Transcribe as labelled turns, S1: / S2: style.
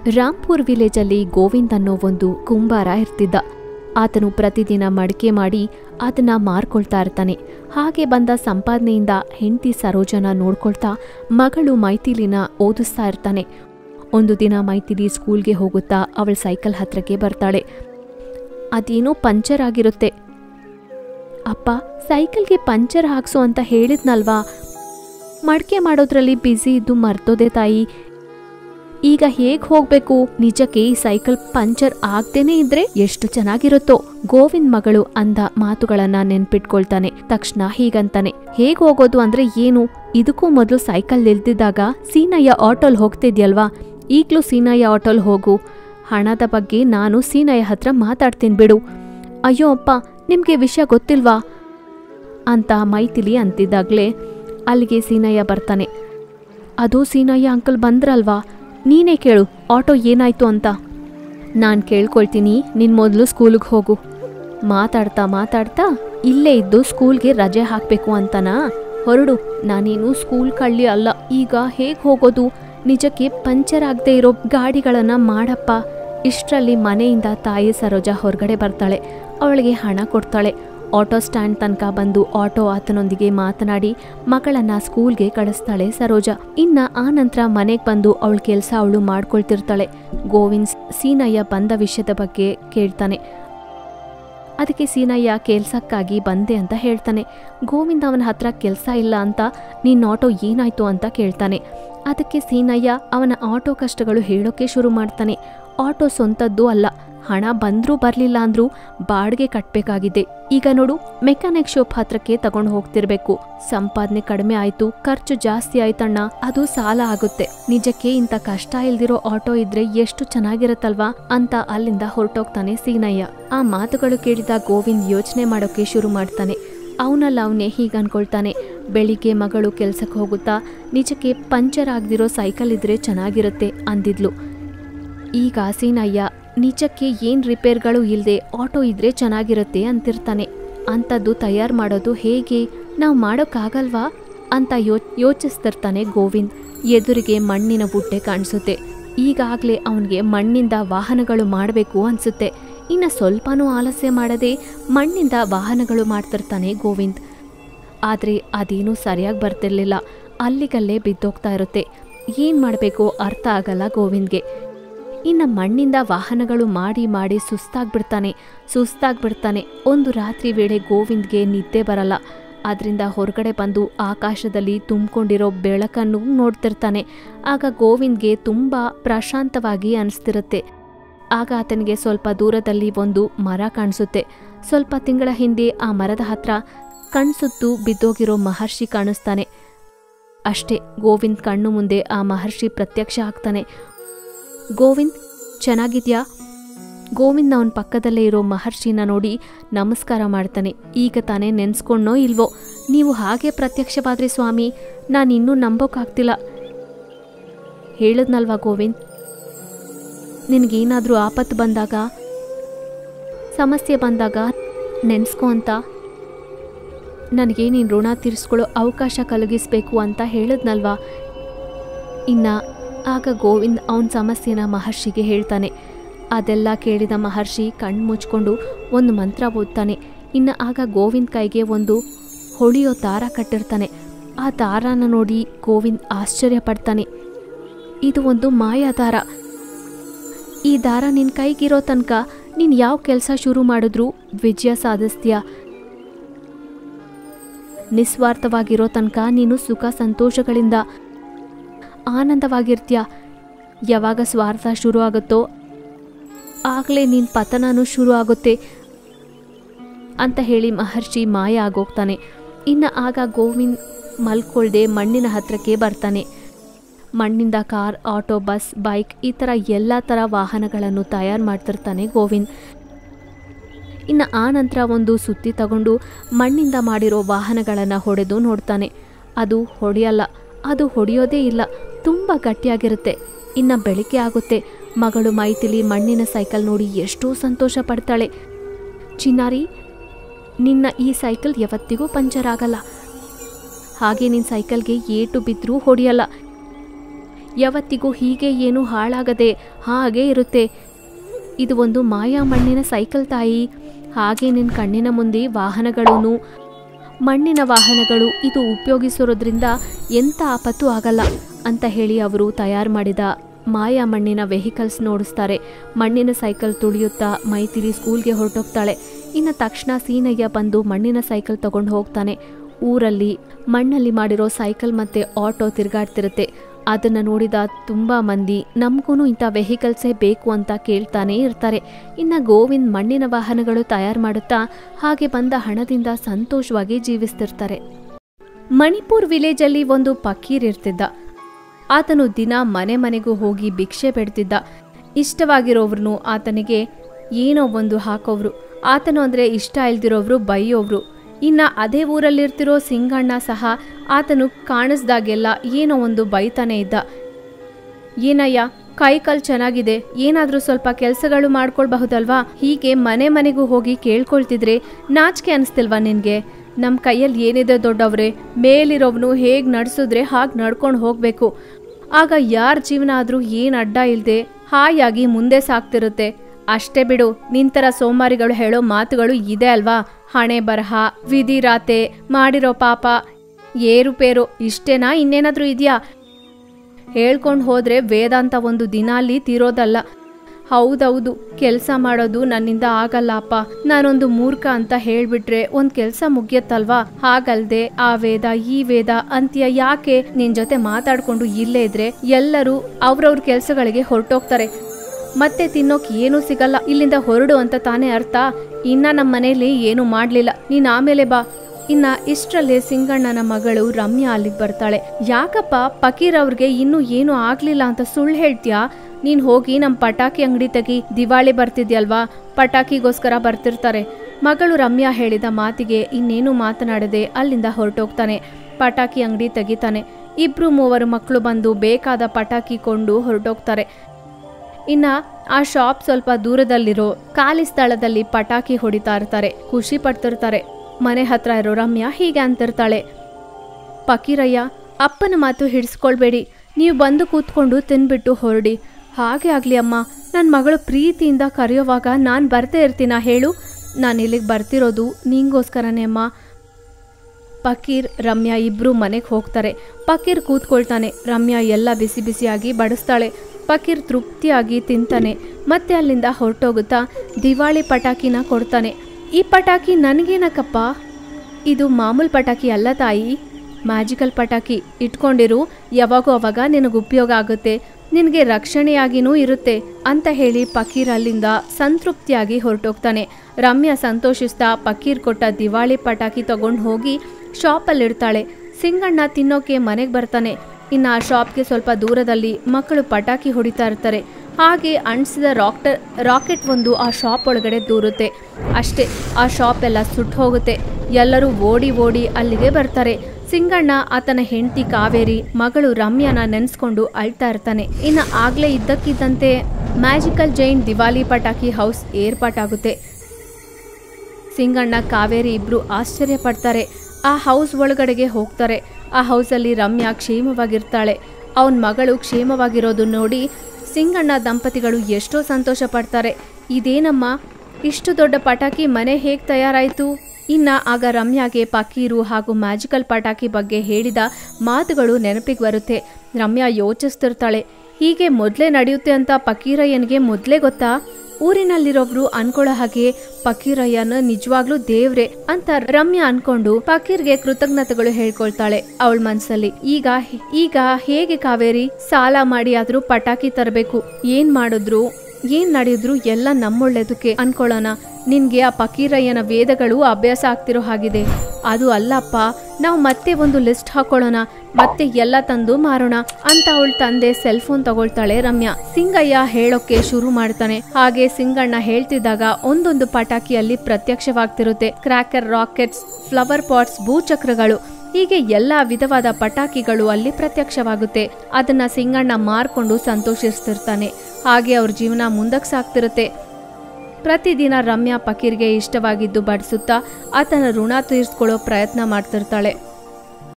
S1: ರಾಂಪುರ್ ವಿಲೇಜಲ್ಲಿ ಗೋವಿಂದ್ ಅನ್ನೋ ಒಂದು ಕುಂಬಾರ ಇರ್ತಿದ್ದ ಆತನು ಪ್ರತಿದಿನ ಮಡಿಕೆ ಮಾಡಿ ಅದನ್ನ ಮಾರ್ಕೊಳ್ತಾ ಇರ್ತಾನೆ ಹಾಗೆ ಬಂದ ಸಂಪಾದನೆಯಿಂದ ಹೆಂಡತಿ ಸರೋಜನ ನೋಡ್ಕೊಳ್ತಾ ಮಗಳು ಮೈಥಿಲಿನ ಓದಿಸ್ತಾ ಇರ್ತಾನೆ ಒಂದು ದಿನ ಮೈಥಿಲಿ ಸ್ಕೂಲ್ಗೆ ಹೋಗುತ್ತಾ ಅವಳ ಸೈಕಲ್ ಹತ್ರಕ್ಕೆ ಬರ್ತಾಳೆ ಅದೇನೋ ಪಂಚರ್ ಆಗಿರುತ್ತೆ ಅಪ್ಪ ಸೈಕಲ್ಗೆ ಪಂಚರ್ ಹಾಕ್ಸು ಅಂತ ಹೇಳಿದ್ನಲ್ವಾ ಮಡಿಕೆ ಮಾಡೋದ್ರಲ್ಲಿ ಬ್ಯುಸಿ ಇದ್ದು ಮರ್ತೋದೆ ತಾಯಿ ಈಗ ಹೇಗ್ ಹೋಗ್ಬೇಕು ನಿಜಕ್ಕೆ ಈ ಸೈಕಲ್ ಪಂಚರ್ ಆಗ್ದೇನೆ ಇದ್ರೆ ಎಷ್ಟು ಚೆನ್ನಾಗಿರುತ್ತೋ ಗೋವಿಂದ್ ಮಗಳು ಅಂದ ಮಾತುಗಳನ್ನ ನೆನ್ಪಿಟ್ಕೊಳ್ತಾನೆ ತಕ್ಷಣ ಹೀಗಂತಾನೆ ಹೇಗ್ ಹೋಗೋದು ಅಂದ್ರೆ ಏನು ಇದಕ್ಕೂ ಮೊದಲು ಸೈಕಲ್ ನಿಲ್ದಿದ್ದಾಗ ಸೀನಯ್ಯ ಆಟೋಲ್ ಹೋಗ್ತಿದ್ಯಲ್ವಾ ಈಗ್ಲೂ ಸೀನಯ್ಯ ಆಟೋಲ್ ಹೋಗು ಹಣದ ಬಗ್ಗೆ ನಾನು ಸೀನಯ್ಯ ಹತ್ರ ಮಾತಾಡ್ತೀನಿ ಬಿಡು ಅಯ್ಯೋ ಅಪ್ಪ ನಿಮ್ಗೆ ವಿಷಯ ಗೊತ್ತಿಲ್ವಾ ಅಂತ ಮೈಥಿಲಿ ಅಂತಿದ್ದಾಗ್ಲೇ ಅಲ್ಲಿಗೆ ಸೀನಯ್ಯ ಬರ್ತಾನೆ ಅದು ಸೀನಯ್ಯ ಅಂಕಲ್ ಬಂದ್ರಲ್ವಾ ನೀನೇ ಕೇಳು ಆಟೋ ಏನಾಯ್ತು ಅಂತ ನಾನು ಕೇಳ್ಕೊಳ್ತೀನಿ ನಿನ್ ಮೊದಲು ಸ್ಕೂಲಿಗೆ ಹೋಗು ಮಾತಾಡ್ತಾ ಮಾತಾಡ್ತಾ ಇಲ್ಲೇ ಇದ್ದು ಸ್ಕೂಲ್ಗೆ ರಜೆ ಹಾಕಬೇಕು ಅಂತನಾ ಹೊರಡು ನಾನೇನು ಸ್ಕೂಲ್ ಕಳ್ಳಿ ಅಲ್ಲ ಈಗ ಹೇಗೆ ಹೋಗೋದು ನಿಜಕ್ಕೆ ಪಂಚರ್ ಆಗದೆ ಇರೋ ಗಾಡಿಗಳನ್ನ ಮಾಡಪ್ಪ ಇಷ್ಟರಲ್ಲಿ ಮನೆಯಿಂದ ತಾಯಿ ಸರೋಜಾ ಹೊರಗಡೆ ಬರ್ತಾಳೆ ಅವಳಿಗೆ ಹಣ ಕೊಡ್ತಾಳೆ ಆಟೋ ಸ್ಟ್ಯಾಂಡ್ ತನಕ ಬಂದು ಆಟೋ ಆತನೊಂದಿಗೆ ಮಾತನಾಡಿ ಮಗಳನ್ನ ಸ್ಕೂಲ್ಗೆ ಕಳಿಸ್ತಾಳೆ ಸರೋಜಾ ಇನ್ನ ಆ ನಂತರ ಮನೆಗೆ ಬಂದು ಅವಳ ಕೆಲಸ ಅವಳು ಮಾಡ್ಕೊಳ್ತಿರ್ತಾಳೆ ಗೋವಿಂದ್ ಸೀನಯ್ಯ ಬಂದ ವಿಷಯದ ಬಗ್ಗೆ ಕೇಳ್ತಾನೆ ಅದಕ್ಕೆ ಸೀನಯ್ಯ ಕೆಲ್ಸಕ್ಕಾಗಿ ಬಂದೆ ಅಂತ ಹೇಳ್ತಾನೆ ಗೋವಿಂದ್ ಅವನ ಹತ್ರ ಕೆಲಸ ಇಲ್ಲ ಅಂತ ನಿನ್ನ ಆಟೋ ಏನಾಯ್ತು ಅಂತ ಕೇಳ್ತಾನೆ ಅದಕ್ಕೆ ಸೀನಯ್ಯ ಅವನ ಆಟೋ ಕಷ್ಟಗಳು ಹೇಳೋಕೆ ಶುರು ಮಾಡ್ತಾನೆ ಆಟೋ ಸ್ವಂತದ್ದು ಅಲ್ಲ ಹಣ ಬಂದ್ರೂ ಬರಲಿಲ್ಲ ಅಂದ್ರೂ ಬಾಡಿಗೆ ಕಟ್ಟಬೇಕಾಗಿದೆ ಈಗ ನೋಡು ಮೆಕ್ಯಾನಿಕ್ ಶಾಪ್ ಹತ್ರಕ್ಕೆ ತಗೊಂಡು ಹೋಗ್ತಿರ್ಬೇಕು ಸಂಪಾದನೆ ಕಡಿಮೆ ಆಯ್ತು ಖರ್ಚು ಜಾಸ್ತಿ ಆಯ್ತಣ್ಣ ಅದು ಸಾಲ ಆಗುತ್ತೆ ನಿಜಕ್ಕೆ ಇಂಥ ಕಷ್ಟ ಇಲ್ದಿರೋ ಆಟೋ ಇದ್ರೆ ಎಷ್ಟು ಚೆನ್ನಾಗಿರತ್ತಲ್ವಾ ಅಂತ ಅಲ್ಲಿಂದ ಹೊರಟೋಗ್ತಾನೆ ಸೀನಯ್ಯ ಆ ಮಾತುಗಳು ಕೇಳಿದ ಗೋವಿಂದ್ ಯೋಚನೆ ಮಾಡೋಕೆ ಶುರು ಮಾಡ್ತಾನೆ ಅವನಲ್ಲ ಅವನೇ ಹೀಗನ್ಕೊಳ್ತಾನೆ ಬೆಳಿಗ್ಗೆ ಮಗಳು ಕೆಲ್ಸಕ್ಕೆ ಹೋಗುತ್ತಾ ನಿಜಕ್ಕೆ ಪಂಚರ್ ಆಗದಿರೋ ಸೈಕಲ್ ಇದ್ರೆ ಚೆನ್ನಾಗಿರುತ್ತೆ ಅಂದಿದ್ಲು ಈಗ ಸೀನಯ್ಯ ನಿಜಕ್ಕೆ ಏನ್ ರಿಪೇರ್ಗಳು ಇಲ್ಲದೆ ಆಟೋ ಇದ್ರೆ ಚೆನ್ನಾಗಿರುತ್ತೆ ಅಂತಿರ್ತಾನೆ ಅಂಥದ್ದು ತಯಾರು ಮಾಡೋದು ಹೇಗೆ ನಾವು ಮಾಡೋಕ್ಕಾಗಲ್ವಾ ಅಂತ ಯೋ ಯೋಚಿಸ್ತಿರ್ತಾನೆ ಗೋವಿಂದ್ ಎದುರಿಗೆ ಮಣ್ಣಿನ ಬುಟ್ಟೆ ಕಾಣಿಸುತ್ತೆ ಈಗಾಗಲೇ ಅವನಿಗೆ ಮಣ್ಣಿಂದ ವಾಹನಗಳು ಮಾಡಬೇಕು ಅನ್ಸುತ್ತೆ ಇನ್ನು ಸ್ವಲ್ಪನೂ ಆಲಸ್ಯ ಮಾಡದೆ ಮಣ್ಣಿಂದ ವಾಹನಗಳು ಮಾಡ್ತಿರ್ತಾನೆ ಗೋವಿಂದ್ ಆದರೆ ಅದೇನೂ ಸರಿಯಾಗಿ ಬರ್ತಿರ್ಲಿಲ್ಲ ಅಲ್ಲಿಗಲ್ಲೇ ಬಿದ್ದೋಗ್ತಾ ಇರುತ್ತೆ ಏನು ಮಾಡಬೇಕು ಅರ್ಥ ಆಗಲ್ಲ ಗೋವಿಂದ್ಗೆ ಇನ್ನು ಮಣ್ಣಿಂದ ವಾಹನಗಳು ಮಾಡಿ ಮಾಡಿ ಸುಸ್ತಾಗ್ಬಿಡ್ತಾನೆ ಸುಸ್ತಾಗ್ಬಿಡ್ತಾನೆ ಒಂದು ರಾತ್ರಿ ವೇಳೆ ಗೋವಿಂದ್ಗೆ ನಿದ್ದೆ ಬರಲ್ಲ ಅದರಿಂದ ಹೊರಗಡೆ ಬಂದು ಆಕಾಶದಲ್ಲಿ ತುಂಬಿಕೊಂಡಿರೋ ಬೆಳಕನ್ನು ನೋಡ್ತಿರ್ತಾನೆ ಆಗ ಗೋವಿಂದ್ಗೆ ತುಂಬ ಪ್ರಶಾಂತವಾಗಿ ಅನಿಸ್ತಿರುತ್ತೆ ಆಗ ಆತನಿಗೆ ಸ್ವಲ್ಪ ದೂರದಲ್ಲಿ ಒಂದು ಮರ ಕಾಣಿಸುತ್ತೆ ಸ್ವಲ್ಪ ತಿಂಗಳ ಹಿಂದೆ ಆ ಮರದ ಹತ್ರ ಕಣ್ಸುತ್ತು ಬಿದ್ದೋಗಿರೋ ಮಹರ್ಷಿ ಕಾಣಿಸ್ತಾನೆ ಅಷ್ಟೇ ಗೋವಿಂದ್ ಕಣ್ಣು ಮುಂದೆ ಆ ಮಹರ್ಷಿ ಪ್ರತ್ಯಕ್ಷ ಆಗ್ತಾನೆ ಗೋವಿಂದ್ ಚೆನ್ನಾಗಿದ್ಯಾ ಗೋವಿಂದ್ ಅವನ ಪಕ್ಕದಲ್ಲೇ ಇರೋ ಮಹರ್ಷಿನ ನೋಡಿ ನಮಸ್ಕಾರ ಮಾಡ್ತಾನೆ ಈಗ ತಾನೇ ನೆನ್ಸ್ಕೊಂಡೋ ಇಲ್ವೋ ನೀವು ಹಾಗೆ ಪ್ರತ್ಯಕ್ಷವಾದ್ರಿ ಸ್ವಾಮಿ ನಾನಿನ್ನೂ ನಂಬೋಕ್ಕಾಗ್ತಿಲ್ಲ ಹೇಳಿದ್ನಲ್ವಾ ಗೋವಿಂದ್ ನಿನಗೇನಾದರೂ ಆಪತ್ತು ಬಂದಾಗ ಸಮಸ್ಯೆ ಬಂದಾಗ ನೆನೆಸ್ಕೊ ಅಂತ ನನಗೆ ನೀನು ಋಣ ತೀರಿಸ್ಕೊಳ್ಳೋ ಅವಕಾಶ ಕಲಗಿಸ್ಬೇಕು ಅಂತ ಹೇಳಿದ್ನಲ್ವಾ ಇನ್ನ ಆಗ ಗೋವಿಂದ್ ಅವನ ಸಮಸ್ಯೆನ ಮಹರ್ಷಿಗೆ ಹೇಳ್ತಾನೆ ಅದೆಲ್ಲ ಕೇಳಿದ ಮಹರ್ಷಿ ಕಣ್ಣು ಮುಚ್ಕೊಂಡು ಒಂದು ಮಂತ್ರ ಓದ್ತಾನೆ ಇನ್ನು ಆಗ ಗೋವಿಂದ್ ಕೈಗೆ ಒಂದು ಹೊಳೆಯೋ ದಾರ ಕಟ್ಟಿರ್ತಾನೆ ಆ ದಾರಾನ ನೋಡಿ ಗೋವಿಂದ್ ಆಶ್ಚರ್ಯ ಪಡ್ತಾನೆ ಇದು ಒಂದು ಮಾಯಾ ದಾರ ಈ ದಾರ ನಿನ್ನ ಕೈಗಿರೋ ತನಕ ನೀನು ಯಾವ ಕೆಲಸ ಶುರು ಮಾಡಿದ್ರೂ ವಿಜಯ ಸಾಧಿಸ್ತೀಯ ನಿಸ್ವಾರ್ಥವಾಗಿರೋ ತನಕ ನೀನು ಸುಖ ಸಂತೋಷಗಳಿಂದ ಆನಂದವಾಗಿರ್ತೀಯ ಯಾವಾಗ ಸ್ವಾರ್ಥ ಶುರು ಆಗುತ್ತೋ ಆಗಲೇ ನಿನ್ನ ಪತನನೂ ಶುರು ಆಗುತ್ತೆ ಅಂತ ಹೇಳಿ ಮಹರ್ಷಿ ಮಾಯ ಆಗೋಗ್ತಾನೆ ಇನ್ನು ಆಗ ಗೋವಿಂದ್ ಮಲ್ಕೊಳ್ದೆ ಮಣ್ಣಿನ ಹತ್ರಕ್ಕೆ ಬರ್ತಾನೆ ಮಣ್ಣಿಂದ ಕಾರ್ ಆಟೋ ಬಸ್ ಬೈಕ್ ಈ ಥರ ಎಲ್ಲ ಥರ ವಾಹನಗಳನ್ನು ತಯಾರು ಮಾಡ್ತಿರ್ತಾನೆ ಗೋವಿಂದ್ ಇನ್ನು ಆ ನಂತರ ಒಂದು ಸುತ್ತಿ ತಗೊಂಡು ಮಣ್ಣಿಂದ ಮಾಡಿರೋ ವಾಹನಗಳನ್ನು ಹೊಡೆದು ನೋಡ್ತಾನೆ ಅದು ಹೊಡೆಯಲ್ಲ ಅದು ಹೊಡೆಯೋದೇ ಇಲ್ಲ ತುಂಬ ಗಟ್ಟಿಯಾಗಿರುತ್ತೆ ಇನ್ನು ಬೆಳಿಗ್ಗೆ ಆಗುತ್ತೆ ಮಗಳು ಮೈಥಿಲಿ ಮಣ್ಣಿನ ಸೈಕಲ್ ನೋಡಿ ಎಷ್ಟೋ ಸಂತೋಷ ಪಡ್ತಾಳೆ ಚಿನ್ನಾರಿ ನಿನ್ನ ಈ ಸೈಕಲ್ ಯಾವತ್ತಿಗೂ ಪಂಚರ್ ಆಗಲ್ಲ ಹಾಗೆ ನಿನ್ನ ಸೈಕಲ್ಗೆ ಏಟು ಬಿದ್ದರೂ ಹೊಡೆಯಲ್ಲ ಯಾವತ್ತಿಗೂ ಹೀಗೆ ಏನು ಹಾಳಾಗದೆ ಹಾಗೇ ಇರುತ್ತೆ ಇದು ಒಂದು ಮಾಯಾ ಮಣ್ಣಿನ ಸೈಕಲ್ ತಾಯಿ ಹಾಗೆ ನಿನ್ನ ಕಣ್ಣಿನ ಮುಂದೆ ವಾಹನಗಳೂ ಮಣ್ಣಿನ ವಾಹನಗಳು ಇದು ಉಪಯೋಗಿಸಿರೋದ್ರಿಂದ ಎಂಥ ಆಪತ್ತು ಆಗಲ್ಲ ಅಂತ ಹೇಳಿ ಅವರು ತಯಾರು ಮಾಡಿದ ಮಾಯಾ ಮಣ್ಣಿನ ವೆಹಿಕಲ್ಸ್ ನೋಡಿಸ್ತಾರೆ ಮಣ್ಣಿನ ಸೈಕಲ್ ತುಳಿಯುತ್ತಾ ಮೈತಿರಿ ಸ್ಕೂಲ್ಗೆ ಹೊರಟೋಗ್ತಾಳೆ ಇನ್ನು ತಕ್ಷಣ ಸೀನಯ್ಯ ಬಂದು ಮಣ್ಣಿನ ಸೈಕಲ್ ತಗೊಂಡು ಹೋಗ್ತಾನೆ ಊರಲ್ಲಿ ಮಣ್ಣಲ್ಲಿ ಮಾಡಿರೋ ಸೈಕಲ್ ಮತ್ತೆ ಆಟೋ ತಿರುಗಾಡ್ತಿರುತ್ತೆ ಅದನ್ನು ನೋಡಿದ ತುಂಬ ಮಂದಿ ನಮಗೂ ಇಂಥ ವೆಹಿಕಲ್ಸೇ ಬೇಕು ಅಂತ ಕೇಳ್ತಾನೇ ಇರ್ತಾರೆ ಇನ್ನು ಗೋವಿಂದ್ ಮಣ್ಣಿನ ವಾಹನಗಳು ತಯಾರು ಮಾಡುತ್ತಾ ಹಾಗೆ ಬಂದ ಹಣದಿಂದ ಸಂತೋಷವಾಗಿ ಜೀವಿಸ್ತಿರ್ತಾರೆ ಮಣಿಪುರ್ ವಿಲೇಜಲ್ಲಿ ಒಂದು ಪಕ್ಕೀರ್ ಇರ್ತಿದ್ದ ಆತನು ದಿನ ಮನೆ ಮನೆಗೂ ಹೋಗಿ ಭಿಕ್ಷೆ ಬೇಡ್ತಿದ್ದ ಇಷ್ಟವಾಗಿರೋವ್ರನ್ನು ಆತನಿಗೆ ಏನೋ ಒಂದು ಹಾಕೋವ್ರು ಆತನು ಅಂದರೆ ಇಷ್ಟ ಇಲ್ದಿರೋವ್ರು ಬೈಯೋವ್ರು ಇನ್ನು ಅದೇ ಊರಲ್ಲಿರ್ತಿರೋ ಸಿಂಗಣ್ಣ ಸಹ ಆತನು ಕಾಣಿಸ್ದಾಗೆಲ್ಲ ಏನೋ ಒಂದು ಬೈತಾನೆ ಇದ್ದ ಏನಯ್ಯ ಕೈ ಕಾಲ್ ಚೆನ್ನಾಗಿದೆ ಏನಾದರೂ ಸ್ವಲ್ಪ ಕೆಲಸಗಳು ಮಾಡ್ಕೊಳ್ಬಹುದಲ್ವಾ ಹೀಗೆ ಮನೆ ಮನೆಗೂ ಹೋಗಿ ಕೇಳ್ಕೊಳ್ತಿದ್ರೆ ನಾಚಿಕೆ ಅನಿಸ್ತಿಲ್ವಾ ನಿನಗೆ ನಮ್ಮ ಕೈಯಲ್ಲಿ ಏನಿದೆ ದೊಡ್ಡವ್ರೆ ಮೇಲಿರೋವನು ಹೇಗೆ ನಡೆಸಿದ್ರೆ ಹಾಗೆ ನಡ್ಕೊಂಡು ಹೋಗಬೇಕು ಆಗ ಯಾರ ಜೀವನ ಆದರೂ ಏನು ಅಡ್ಡ ಇಲ್ಲದೆ ಹಾಯಾಗಿ ಮುಂದೆ ಸಾಕ್ತಿರುತ್ತೆ ಅಷ್ಟೇ ಬಿಡು ನಿಂತರ ಸೋಮಾರಿಗಳು ಹೇಳೋ ಮಾತುಗಳು ಇದೆ ಅಲ್ವಾ ಹಣೆ ಬರಹ ವಿಧಿ ರಾತೆ ಮಾಡಿರೋ ಪಾಪ ಏರುಪೇರು ಇಷ್ಟೇನಾ ಇನ್ನೇನಾದ್ರೂ ಇದೆಯಾ ಹೇಳ್ಕೊಂಡು ಹೋದ್ರೆ ವೇದಾಂತ ಒಂದು ದಿನಾಲಿ ತೀರೋದಲ್ಲ ಹೌದೌದು ಕೆಲಸ ಮಾಡೋದು ನನ್ನಿಂದ ಆಗಲ್ಲ ಅಪ್ಪ ನಾನೊಂದು ಮೂರ್ಖ ಅಂತ ಹೇಳ್ಬಿಟ್ರೆ ಒಂದ್ ಕೆಲ್ಸ ಮುಗಿಯತ್ತಲ್ವಾ ಹಾಗಲ್ದೆ ಆ ವೇದ ಈ ವೇದ ಅಂತ್ಯ ಯಾಕೆ ನಿನ್ ಜೊತೆ ಮಾತಾಡ್ಕೊಂಡು ಇಲ್ಲೇ ಇದ್ರೆ ಎಲ್ಲರೂ ಅವ್ರವ್ರ ಕೆಲ್ಸಗಳಿಗೆ ಹೊರಟೋಗ್ತಾರೆ ಮತ್ತೆ ತಿನ್ನೋಕ್ ಏನೂ ಸಿಗಲ್ಲ ಇಲ್ಲಿಂದ ಹೊರಡು ಅಂತ ತಾನೇ ಅರ್ಥ ಇನ್ನ ನಮ್ಮ ಮನೇಲಿ ಏನು ಮಾಡ್ಲಿಲ್ಲ ನೀನ್ ಆಮೇಲೆ ಬಾ ಇನ್ನ ಇಷ್ಟರಲ್ಲೇ ಸಿಂಗಣ್ಣನ ಮಗಳು ರಮ್ಯಾ ಅಲ್ಲಿಗೆ ಬರ್ತಾಳೆ ಯಾಕಪ್ಪ ಫಕೀರ್ ಅವ್ರಿಗೆ ಇನ್ನೂ ಏನು ಆಗ್ಲಿಲ್ಲ ಅಂತ ಸುಳ್ಳು ಹೇಳ್ತೀಯಾ ನೀನ್ ಹೋಗಿ ನಮ್ ಪಟಾಕಿ ಅಂಗಡಿ ತೆಗಿ ದಿವಾಳಿ ಬರ್ತಿದ್ಯಲ್ವಾ ಪಟಾಕಿಗೋಸ್ಕರ ಬರ್ತಿರ್ತಾರೆ ಮಗಳು ರಮ್ಯಾ ಹೇಳಿದ ಮಾತಿಗೆ ಇನ್ನೇನು ಮಾತನಾಡದೆ ಅಲ್ಲಿಂದ ಹೊರಟೋಗ್ತಾನೆ ಪಟಾಕಿ ಅಂಗಡಿ ತೆಗಿತಾನೆ ಇಬ್ರು ಮೂವರು ಮಕ್ಕಳು ಬಂದು ಬೇಕಾದ ಪಟಾಕಿ ಕೊಂಡು ಹೊರಟೋಗ್ತಾರೆ ಇನ್ನ ಆ ಶಾಪ್ ಸ್ವಲ್ಪ ದೂರದಲ್ಲಿರೋ ಖಾಲಿ ಸ್ಥಳದಲ್ಲಿ ಪಟಾಕಿ ಹೊಡಿತಾ ಇರ್ತಾರೆ ಖುಷಿ ಪಡ್ತಿರ್ತಾರೆ ಮನೆ ಹತ್ರ ಇರೋ ರಮ್ಯಾ ಹೀಗೆ ಅಂತಿರ್ತಾಳೆ ಪಕೀರಯ್ಯ ಅಪ್ಪನ ಮಾತು ಹಿಡಿಸ್ಕೊಳ್ಬೇಡಿ ನೀವು ಬಂದು ಕೂತ್ಕೊಂಡು ತಿನ್ಬಿಟ್ಟು ಹೊರಡಿ ಹಾಗೆ ಆಗ್ಲಿ ಅಮ್ಮ ನನ್ನ ಮಗಳು ಪ್ರೀತಿಯಿಂದ ಕರೆಯೋವಾಗ ನಾನು ಬರ್ತಾ ಇರ್ತೀನ ಹೇಳು ನಾನು ಇಲ್ಲಿಗೆ ಬರ್ತಿರೋದು ನಿಂಗೋಸ್ಕರನೇ ಅಮ್ಮ ಪಕೀರ್ ರಮ್ಯಾ ಇಬ್ರು ಮನೆಗೆ ಹೋಗ್ತಾರೆ ಪಕೀರ್ ಕೂತ್ಕೊಳ್ತಾನೆ ರಮ್ಯಾ ಎಲ್ಲ ಬಿಸಿ ಬಿಸಿಯಾಗಿ ಬಡಿಸ್ತಾಳೆ ಪಕೀರ್ ತೃಪ್ತಿಯಾಗಿ ತಿಂತಾನೆ ಮತ್ತೆ ಅಲ್ಲಿಂದ ಹೊರಟೋಗುತ್ತಾ ದಿವಾಳಿ ಪಟಾಕಿನ ಕೊಡ್ತಾನೆ ಈ ಪಟಾಕಿ ನನಗೇನಕ್ಕಪ್ಪ ಇದು ಮಾಮೂಲ್ ಪಟಾಕಿ ಅಲ್ಲ ತಾಯಿ ಮ್ಯಾಜಿಕಲ್ ಪಟಾಕಿ ಇಟ್ಕೊಂಡಿರು ಯಾವಾಗೂ ಅವಾಗ ನಿನಗೆ ಉಪಯೋಗ ಆಗುತ್ತೆ ನಿನಗೆ ರಕ್ಷಣೆಯಾಗಿನೂ ಇರುತ್ತೆ ಅಂತ ಹೇಳಿ ಪಕೀರ್ ಅಲ್ಲಿಂದ ಸಂತೃಪ್ತಿಯಾಗಿ ಹೊರಟೋಗ್ತಾನೆ ರಮ್ಯಾ ಸಂತೋಷಿಸ್ತಾ ಪಕೀರ್ ಕೊಟ್ಟ ದಿವಾಳಿ ಪಟಾಕಿ ತಗೊಂಡು ಹೋಗಿ ಶಾಪಲ್ಲಿಡ್ತಾಳೆ ಸಿಂಗಣ್ಣ ತಿನ್ನೋಕೆ ಮನೆಗೆ ಬರ್ತಾನೆ ಇನ್ನು ಆ ಶಾಪ್ಗೆ ಸ್ವಲ್ಪ ದೂರದಲ್ಲಿ ಮಕ್ಕಳು ಪಟಾಕಿ ಹೊಡಿತಾ ಇರ್ತಾರೆ ಹಾಗೆ ಅಂಟಿಸಿದ ರಾಕ್ಟರ್ ರಾಕೆಟ್ ಒಂದು ಆ ಶಾಪ್ ಒಳಗಡೆ ದೂರುತ್ತೆ ಅಷ್ಟೇ ಆ ಶಾಪ್ ಎಲ್ಲ ಸುಟ್ಟು ಹೋಗುತ್ತೆ ಎಲ್ಲರೂ ಓಡಿ ಓಡಿ ಅಲ್ಲಿಗೆ ಬರ್ತಾರೆ ಸಿಂಗಣ್ಣ ಆತನ ಹೆಂಡತಿ ಕಾವೇರಿ ಮಗಳು ರಮ್ಯಾನ ನೆನೆಸ್ಕೊಂಡು ಅಳ್ತಾ ಇರ್ತಾನೆ ಇನ್ನು ಆಗ್ಲೇ ಇದ್ದಕ್ಕಿದ್ದಂತೆ ಮ್ಯಾಜಿಕಲ್ ಜೈನ್ ದಿವಾಲಿ ಪಟಾಕಿ ಹೌಸ್ ಏರ್ಪಾಟಾಗುತ್ತೆ ಸಿಂಗಣ್ಣ ಕಾವೇರಿ ಇಬ್ರು ಆಶ್ಚರ್ಯ ಪಡ್ತಾರೆ ಆ ಹೌಸ್ ಒಳಗಡೆಗೆ ಹೋಗ್ತಾರೆ ಆ ಹೌಸಲ್ಲಿ ರಮ್ಯಾ ಕ್ಷೇಮವಾಗಿರ್ತಾಳೆ ಅವನ ಮಗಳು ಕ್ಷೇಮವಾಗಿರೋದು ನೋಡಿ ಸಿಂಗಣ್ಣ ದಂಪತಿಗಳು ಎಷ್ಟೋ ಸಂತೋಷ ಪಡ್ತಾರೆ ಇದೇನಮ್ಮ ಇಷ್ಟು ದೊಡ್ಡ ಪಟಾಕಿ ಮನೆ ಹೇಗೆ ತಯಾರಾಯಿತು ಇನ್ನ ಆಗ ರಮ್ಯಾಗೆ ಪಕೀರು ಹಾಗೂ ಮ್ಯಾಜಿಕಲ್ ಪಟಾಕಿ ಬಗ್ಗೆ ಹೇಳಿದ ಮಾತುಗಳು ನೆನಪಿಗೆ ಬರುತ್ತೆ ರಮ್ಯಾ ಯೋಚಿಸ್ತಿರ್ತಾಳೆ ಹೀಗೆ ಮೊದಲೇ ನಡೆಯುತ್ತೆ ಅಂತ ಪಕೀರಯ್ಯನಿಗೆ ಮೊದಲೇ ಗೊತ್ತಾ ಊರಿನಲ್ಲಿರೋಬ್ರು ಅನ್ಕೊಳ್ಳೋ ಹಾಗೆ ಪಕೀರಯ್ಯನ ನಿಜವಾಗ್ಲೂ ದೇವ್ರೆ ಅಂತ ರಮ್ಯಾ ಅನ್ಕೊಂಡು ಪಕೀರ್ಗೆ ಕೃತಜ್ಞತೆಗಳು ಹೇಳ್ಕೊಳ್ತಾಳೆ ಅವಳ ಮನ್ಸಲ್ಲಿ ಈಗ ಈಗ ಹೇಗೆ ಕಾವೇರಿ ಸಾಲ ಮಾಡಿ ಆದ್ರೂ ಪಟಾಕಿ ತರಬೇಕು ಏನ್ ಮಾಡಿದ್ರು ಏನ್ ನಡೆಯುದ್ರು ಎಲ್ಲ ನಮ್ಮೊಳ್ಳೇದಕ್ಕೆ ಅನ್ಕೊಳ್ಳೋಣ ನಿನ್ಗೆ ಆ ಪಕೀರಯ್ಯನ ವೇದಗಳು ಅಭ್ಯಾಸ ಆಗ್ತಿರೋ ಹಾಗಿದೆ ಅದು ಅಲ್ಲಪ್ಪ ನಾವು ಮತ್ತೆ ಒಂದು ಲಿಸ್ಟ್ ಹಾಕೊಳ್ಳೋಣ ಮತ್ತೆ ಎಲ್ಲ ತಂದು ಮಾರೋಣ ಅಂತ ಅವಳ ತಂದೆ ಸೆಲ್ ಫೋನ್ ತಗೊಳ್ತಾಳೆ ರಮ್ಯಾ ಸಿಂಗಯ್ಯ ಹೇಳೋಕೆ ಶುರು ಮಾಡ್ತಾನೆ ಹಾಗೆ ಸಿಂಗಣ್ಣ ಹೇಳ್ತಿದ್ದಾಗ ಒಂದೊಂದು ಪಟಾಕಿಯಲ್ಲಿ ಪ್ರತ್ಯಕ್ಷವಾಗ್ತಿರುತ್ತೆ ಕ್ರ್ಯಾಕರ್ ರಾಕೆಟ್ಸ್ ಫ್ಲವರ್ ಪಾಟ್ಸ್ ಭೂಚಕ್ರಗಳು ಹೀಗೆ ಎಲ್ಲ ವಿಧವಾದ ಪಟಾಕಿಗಳು ಅಲ್ಲಿ ಪ್ರತ್ಯಕ್ಷವಾಗುತ್ತೆ ಅದನ್ನ ಸಿಂಗಣ್ಣ ಮಾರ್ಕೊಂಡು ಸಂತೋಷಿಸ್ತಿರ್ತಾನೆ ಹಾಗೆ ಅವ್ರ ಜೀವನ ಮುಂದಕ್ಕೆ ಸಾಗ್ತಿರುತ್ತೆ ಪ್ರತಿದಿನ ರಮ್ಯಾ ಪಕೀರ್ಗೆ ಇಷ್ಟವಾಗಿದ್ದು ಬಡಿಸುತ್ತಾ ಆತನ ಋಣ ತೀರಿಸ್ಕೊಳ್ಳೋ ಪ್ರಯತ್ನ ಮಾಡ್ತಿರ್ತಾಳೆ